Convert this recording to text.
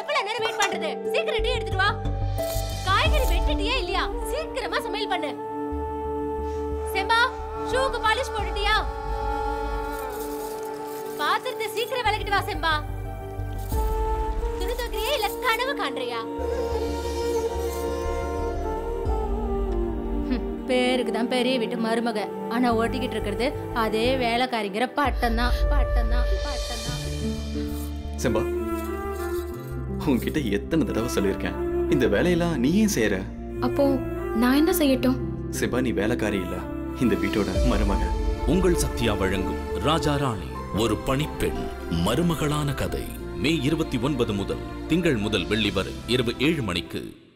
எவ்வளவு நேரம் வெயிட் பண்றது சீக்கிரம் டீ எடுத்துட்டு வா காய்கறி வெட்டிட்டியா இல்லையா சீக்கிரமா சமையல் பண்ணு செம்பா ஷூக்கு பாலிஷ் போட்டுட்டியா பாத்திரத்தை சீக்கிரம் விளக்கிட்டு வா செம்பா துணி துவைக்கிறியா இல்ல கனவு காண்றியா ஹம், பேருக்கு தான் பெரிய வீட்டு மருமக ஆனா ஓட்டிக்கிட்டு இருக்கிறது அதே வேலைக்காரிங்கிற பட்டம் தான் பட்டம் தான் பட்டம் தான் செம்பா உன்கிட்ட எத்தனை தடவை சொல்லியிருக்கேன் இந்த வேலையெல்லாம் நீ ஏன் செய்யற அப்போ நான் என்ன செய்யட்டும் செம்பா நீ வேலைக்காரி இல்ல இந்த வீட்டோட மருமக உங்கள் சத்யா வழங்கும் ராஜா ராணி ஒரு பணிப்பெண் மருமகளான கதை மே இருபத்தி ஒன்பது முதல் திங்கள் முதல் வெள்ளி வரை இரவு ஏழு மணிக்கு